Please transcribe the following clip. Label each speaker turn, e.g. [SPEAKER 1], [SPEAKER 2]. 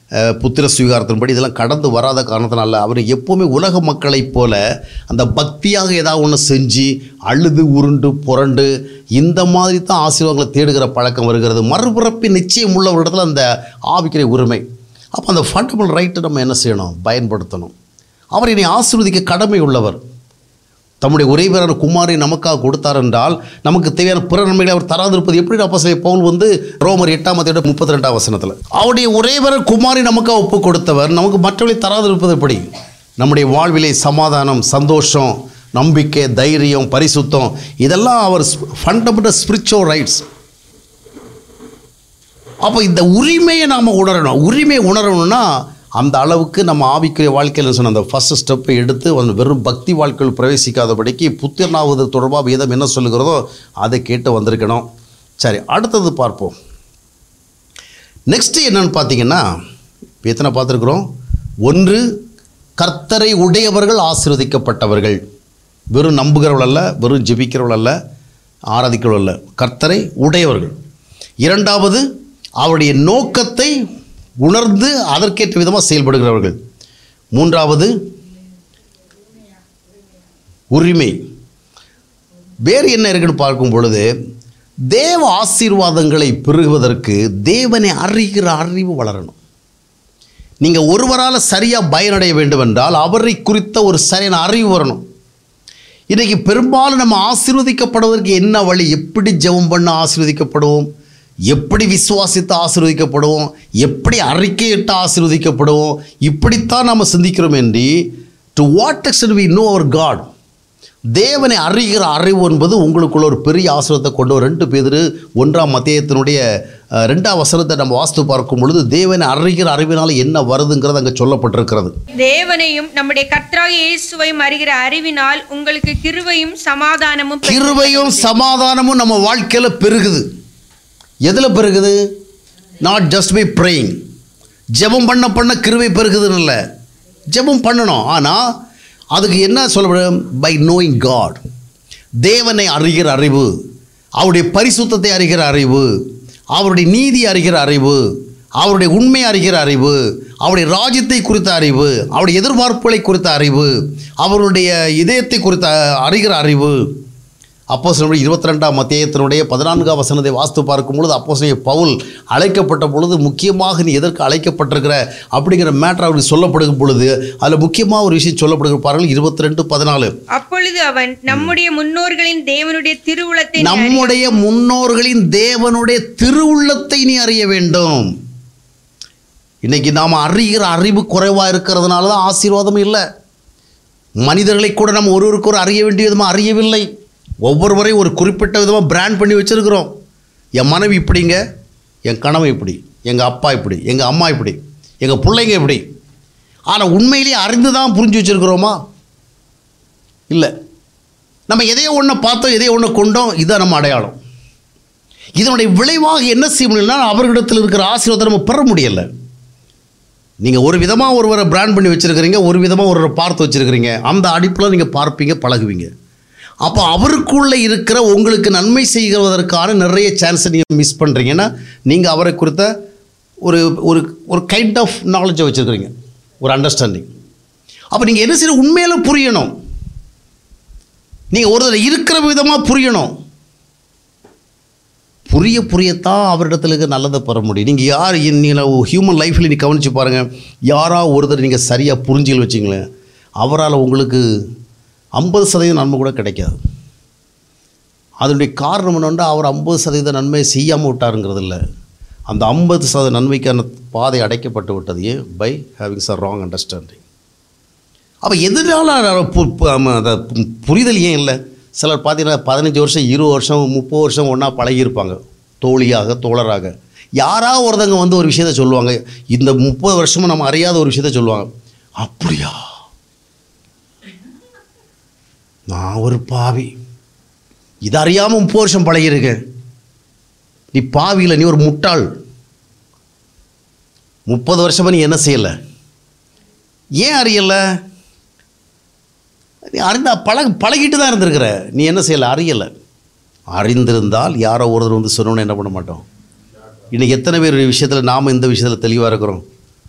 [SPEAKER 1] அஹ், புத்திர சுவீகாரத்தின்படி இதெல்லாம் கடந்து வராத காரணத்தினால அவர் எப்போவுமே உலக மக்களைப் போல அந்த பக்தியாக ஏதாவது ஒன்று செஞ்சு அழுது உருண்டு புரண்டு இந்த மாதிரி தான் ஆசீர்வாதங்களை தேடுகிற பழக்கம் வருகிறது மறுபிறப்பின் நிச்சயம் உள்ளவரிடத்துல அந்த ஆவிக்கிற உரிமை அப்போ அந்த ஃபண்டமெண்டல் ரைட்டை நம்ம என்ன செய்யணும் பயன்படுத்தணும் அவர் என்னை ஆசீர்வதிக்க கடமை உள்ளவர் தம்முடைய உரைவரான குமாரை நமக்காக கொடுத்தார் என்றால் நமக்கு தேவையான பிற நன்மைகளை அவர் தராதிருப்பது எப்படி அப்போ பவுல் வந்து ரோமர் எட்டாம் தேதி முப்பத்தி ரெண்டாம் வசனத்தில் அவருடைய உரைவர குமாரை நமக்காக ஒப்பு கொடுத்தவர் நமக்கு மற்றவர்களை தராதிருப்பது எப்படி நம்முடைய வாழ்விலே சமாதானம் சந்தோஷம் நம்பிக்கை தைரியம் பரிசுத்தம் இதெல்லாம் அவர் ஃபண்டமெண்டல் ஸ்பிரிச்சுவல் ரைட்ஸ் அப்போ இந்த உரிமையை நாம் உணரணும் உரிமையை உணரணும்னா அந்த அளவுக்கு நம்ம ஆவிக்குரிய வாழ்க்கையில் சொன்ன அந்த ஃபஸ்ட் ஸ்டெப்பை எடுத்து அந்த வெறும் பக்தி வாழ்க்கையில் பிரவேசிக்காதபடிக்கு புத்திரனாவது தொடர்பாக வேதம் என்ன சொல்லுகிறதோ அதை கேட்டு வந்திருக்கணும் சரி அடுத்தது பார்ப்போம் நெக்ஸ்ட்டு என்னன்னு பார்த்தீங்கன்னா இப்போ எத்தனை பார்த்துருக்குறோம் ஒன்று கர்த்தரை உடையவர்கள் ஆசீர்வதிக்கப்பட்டவர்கள் வெறும் நம்புகிறவள் அல்ல வெறும் ஜெபிக்கிறவள் அல்ல ஆராதிக்கிறவள் அல்ல கர்த்தரை உடையவர்கள் இரண்டாவது அவருடைய நோக்கத்தை உணர்ந்து அதற்கேற்ற விதமாக செயல்படுகிறவர்கள் மூன்றாவது உரிமை வேறு என்ன இருக்குன்னு பார்க்கும் பொழுது தேவ ஆசீர்வாதங்களை பெருகுவதற்கு தேவனை அறிகிற அறிவு வளரணும் நீங்கள் ஒருவரால் சரியாக பயனடைய வேண்டும் என்றால் அவரை குறித்த ஒரு சரியான அறிவு வரணும் இன்றைக்கி பெரும்பாலும் நம்ம ஆசீர்வதிக்கப்படுவதற்கு என்ன வழி எப்படி ஜெபம் பண்ண ஆசீர்வதிக்கப்படுவோம் எப்படி விசுவாசித்து ஆசீர்வதிக்கப்படுவோம் எப்படி அறிக்கையிட்டு ஆசீர்வதிக்கப்படுவோம் இப்படித்தான் நம்ம சிந்திக்கிறோம் என்று to what extent we know our God தேவனை அறிகிற அறிவு என்பது உங்களுக்குள்ள ஒரு பெரிய ஆசிரியத்தை கொண்டு வரும். ரெண்டு பேர் ஒன்றாம் மத்தியத்தினுடைய அஹ், ரெண்டாம் வசனத்தை நம்ம வாஸ்து பார்க்கும் பொழுது தேவனை அறிகிற அறிவினால் என்ன வருதுங்கிறது அங்கே சொல்லப்பட்டிருக்கிறது
[SPEAKER 2] தேவனையும் நம்முடைய கர்த்தராகிய இயேசுவையும் அறிகிற அறிவினால் உங்களுக்கு கிருபையும் சமாதானமும் பெருகும்.
[SPEAKER 1] கிருபையும் சமாதானமும் நம்ம வாழ்க்கையில் பெருகுது எதில் பெருகுது நாட் ஜஸ்ட் பை ப்ரேயிங் ஜெபம் பண்ண பண்ண கிருபை பெருகுதுன்னு இல்லை ஜெபம் பண்ணணும் ஆனால் அதுக்கு என்ன சொல்லப்படும் பை நோயிங் காட் தேவனை அறிகிற அறிவு அவருடைய பரிசுத்தத்தை அறிகிற அறிவு அவருடைய நீதி அறிகிற அறிவு அவருடைய உண்மை அறிகிற அறிவு அவருடைய ராஜ்யத்தை குறித்த அறிவு அவருடைய எதிர்பார்ப்புகளை குறித்த அறிவு அவருடைய இதயத்தை குறித்த அறிகிற அறிவு அப்போ இருபத்தி ரெண்டாம் மத்தியத்தினுடைய பதினான்காம் வசனத்தை வாஸ்து பார்க்கும் பொழுது அப்போ பவுல் அழைக்கப்பட்ட பொழுது முக்கியமாக நீ எதற்கு அழைக்கப்பட்டிருக்கிற அப்படிங்கிற மேட்டர் அவருக்கு சொல்லப்படுகும் பொழுது அதில் முக்கியமாக ஒரு விஷயம் சொல்லப்படுகிற பாருங்கள் இருபத்தி ரெண்டு பதினாலு
[SPEAKER 2] அப்பொழுது அவன் நம்முடைய முன்னோர்களின் தேவனுடைய திருவுளத்தை நீ அறி-
[SPEAKER 1] நம்முடைய முன்னோர்களின் தேவனுடைய திருவுள்ளத்தை நீ அறிய வேண்டும் இன்னைக்கு நாம் அறிகிற அறிவு குறைவாக இருக்கிறதுனால தான் ஆசீர்வாதம் இல்லை மனிதர்களை கூட நம்ம ஒருவருக்கு ஒரு அறிய வேண்டிய விதமாக அறியவில்லை ஒவ்வொருவரையும் ஒரு குறிப்பிட்ட விதமாக பிராண்ட் பண்ணி வச்சுருக்கிறோம் என் மனைவி இப்படிங்க என் கணவன் இப்படி எங்கள் அப்பா இப்படி எங்கள் அம்மா இப்படி எங்கள் பிள்ளைங்க இப்படி ஆனால் உண்மையிலேயே அறிந்து தான் புரிஞ்சு வச்சுருக்கிறோமா இல்லை நம்ம எதையோ ஒன்று பார்த்தோம் எதையோ ஒன்று கொண்டோம் இதுதான் நம்ம அடையாளம் இதனுடைய விளைவாக என்ன செய்ய முடியலன்னா அவர்களிடத்தில் இருக்கிற ஆசீர்வாதத்தை நம்ம பெற முடியலை நீங்கள் ஒரு விதமாக ஒருவரை பிராண்ட் பண்ணி வச்சுருக்கிறீங்க ஒரு விதமாக ஒருவரை பார்த்து வச்சுருக்கிறீங்க அந்த அடிப்பில் நீங்கள் பார்ப்பீங்க பழகுவீங்க அப்போ அவருக்குள்ளே இருக்கிற உங்களுக்கு நன்மை செய்வதற்கான நிறைய சான்ஸை நீங்கள் மிஸ் பண்ணுறீங்கன்னா நீங்கள் அவரை குறித்த ஒரு ஒரு ஒரு கைண்ட் ஆஃப் நாலேஜை வச்சுருக்கிறீங்க ஒரு அண்டர்ஸ்டாண்டிங் அப்போ நீங்கள் என்ன செய்யணும் உண்மையில புரியணும் நீங்கள் ஒருத்தர் இருக்கிற விதமாக புரியணும் புரிய புரியத்தான் அவரிடத்துல இருக்க நல்லதை பெற முடியும் நீங்கள் யார் நீங்கள் ஹியூமன் லைஃப்பில் நீ கவனித்து பாருங்கள் யாரா ஒருத்தர் நீங்கள் சரியாக புரிஞ்சுகள் வச்சிங்களேன் அவரால் உங்களுக்கு ஐம்பது சதவீதம் நன்மை கூட கிடைக்காது அதனுடைய காரணம் என்னென்னா அவர் ஐம்பது சதவீத நன்மை செய்யாமல் விட்டாருங்கிறது இல்லை அந்த ஐம்பது சதவீத நன்மைக்கான பாதை அடைக்கப்பட்டு விட்டது ஏன் by having a wrong understanding அப்போ எதனால பு- பு- ஆமா, அந்த பு- புரிதல் ஏன் இல்லை சிலர் பார்த்தீங்கன்னா பதினஞ்சு வருஷம் இருபது வருஷம் முப்பது வருஷம் ஒன்றா பழகியிருப்பாங்க தோழியாக தோழராக யாராவது ஒருத்தங்க வந்து ஒரு விஷயத்த சொல்லுவாங்க இந்த முப்பது வருஷமும் நம்ம அறியாத ஒரு விஷயத்த சொல்லுவாங்க அப்படியா நான் ஒரு பாவி இது அறியாமல் முப்பது வருஷம் பழகியிருக்கேன் நீ பாவியில் நீ ஒரு முட்டாள் முப்பது வருஷமாக நீ என்ன செய்யலை ஏன் அறியலை நீ அறிந்தா பழக பழகிட்டு தான் இருந்திருக்கிற நீ என்ன செய்யலை அறியலை அறிந்திருந்தால் யாரோ ஒருத்தர் வந்து சொன்னோன்னு என்ன பண்ண மாட்டோம் இன்றைக்கி எத்தனை பேர் விஷயத்தில் நாம் இந்த விஷயத்தில் தெளிவாக இருக்கிறோம்